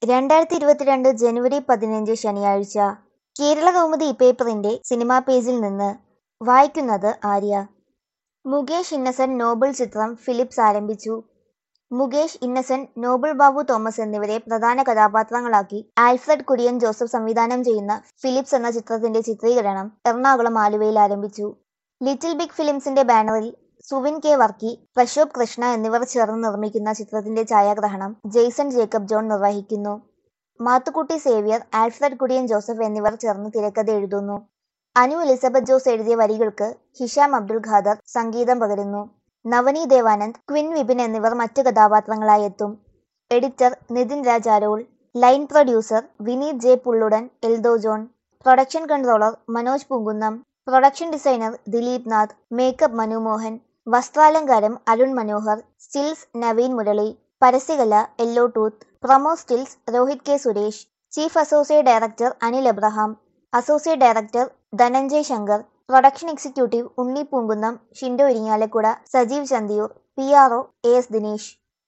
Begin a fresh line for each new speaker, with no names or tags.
രണ്ടായിരത്തി ഇരുപത്തിരണ്ട് ജനുവരി പതിനഞ്ച് ശനിയാഴ്ച കേരളകൗമുദി പേപ്പറിന്റെ സിനിമാ പേജിൽ നിന്ന് വായിക്കുന്നത് ആര്യ മുകേഷ് ഇന്നസെന്റ് നോബിൾ ചിത്രം ഫിലിപ്സ് ആരംഭിച്ചു മുകേഷ് ഇന്നസെന്റ് നോബിൾ ബാബു തോമസ് എന്നിവരെ പ്രധാന കഥാപാത്രങ്ങളാക്കി ആൽഫ്രഡ് കുര്യൻ ജോസഫ് സംവിധാനം ചെയ്യുന്ന ഫിലിപ്സ് എന്ന ചിത്രത്തിന്റെ ചിത്രീകരണം എറണാകുളം ആലുവയിൽ ആരംഭിച്ചു ലിറ്റിൽ ബിഗ് ഫിലിംസിന്റെ ബാനറിൽ സുവിൻ കെ വർക്കി പ്രശോഭ് കൃഷ്ണ എന്നിവർ ചേർന്ന് നിർമ്മിക്കുന്ന ചിത്രത്തിന്റെ ഛായാഗ്രഹണം ജെയ്സൺ ജേക്കബ് ജോൺ നിർവഹിക്കുന്നു മാത്തുക്കുട്ടി സേവ്യർ ആൽഫ്രഡ് കുര്യൻ ജോസഫ് എന്നിവർ ചേർന്ന് തിരക്കഥ എഴുതുന്നു അനു എലിസബത്ത് ജോസ് എഴുതിയ വരികൾക്ക് ഹിഷാം അബ്ദുൽ ഖാദർ സംഗീതം പകരുന്നു നവനി ദേവാനന്ദ് ക്വിൻ വിപിൻ എന്നിവർ മറ്റു കഥാപാത്രങ്ങളായി എത്തും editor Nithin Raj Arol line producer Vineeth J Pulludan Eldo John production controller Manoj Poonkunnam production designer Dileep Nath makeup Manu Mohan വസ്ത്രാലങ്കാരം അരുൺ മനോഹർ സ്റ്റിൽസ് നവീൻ മുരളി പരസ്യകല yellow tooth promo stills Rohit K Suresh chief associate director Anil Abraham associate director Dhananjay Shankar production executive Unni Poonkunnam Shindo Irinjalakuda Sajeev Chanthiyoor P R O A S Dinesh